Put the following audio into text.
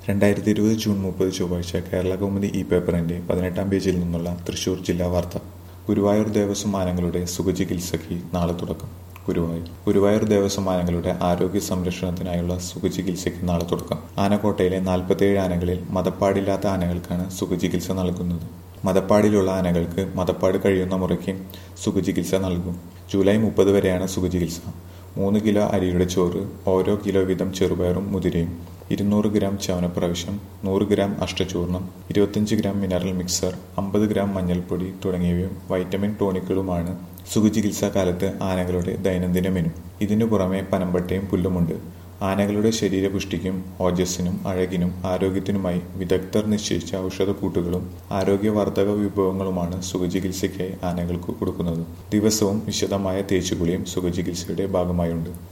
രണ്ടായിരത്തി ഇരുപത് ജൂൺ മുപ്പത് ചൊവ്വാഴ്ച കേരള കൗമുദി ഇ പേപ്പറിന്റെ പതിനെട്ടാം പേജിൽ നിന്നുള്ള തൃശൂർ ജില്ലാ വാർത്ത ഗുരുവായൂർ ദേവസ്വം ആനകളുടെ സുഖചികിത്സയ്ക്ക് നാളെ തുടക്കം ഗുരുവായൂർ ഗുരുവായൂർ ദേവസ്വം ആനകളുടെ ആരോഗ്യ സംരക്ഷണത്തിനായുള്ള സുഖചികിത്സയ്ക്ക് നാളെ തുടക്കം ആനക്കോട്ടയിലെ നാൽപ്പത്തിയേഴ് ആനകളിൽ മതപ്പാടില്ലാത്ത ആനകൾക്കാണ് സുഖചികിത്സ നൽകുന്നത് മതപ്പാടിലുള്ള ആനകൾക്ക് മതപ്പാട് കഴിയുന്ന മുറയ്ക്ക് സുഖചികിത്സ നൽകും ജൂലൈ മുപ്പത് വരെയാണ് സുഖചികിത്സ മൂന്ന് കിലോ അരിയുടെ ചോറ് ഓരോ കിലോ വീതം ചെറുപയറും മുതിരയും ഇരുന്നൂറ് ഗ്രാം ചവനപ്രാവശ്യം നൂറ് ഗ്രാം അഷ്ടചൂർണം ഇരുപത്തിയഞ്ച് ഗ്രാം മിനറൽ മിക്സർ അമ്പത് ഗ്രാം മഞ്ഞൾപ്പൊടി തുടങ്ങിയവയും വൈറ്റമിൻ ടോണിക്കുകളുമാണ് സുഖചികിത്സാ കാലത്ത് ആനകളുടെ ദൈനംദിന മെനു ഇതിനു പുറമെ പനമ്പട്ടയും പുല്ലുമുണ്ട് ആനകളുടെ ശരീരപുഷ്ടിക്കും ഓജസ്സിനും അഴകിനും ആരോഗ്യത്തിനുമായി വിദഗ്ധർ നിശ്ചയിച്ച ഔഷധക്കൂട്ടുകളും ആരോഗ്യവർദ്ധക വിഭവങ്ങളുമാണ് സുഖചികിത്സയ്ക്കായി ആനകൾക്ക് കൊടുക്കുന്നത് ദിവസവും വിശദമായ തേച്ചുകുളിയും സുഖചികിത്സയുടെ ഭാഗമായുണ്ട്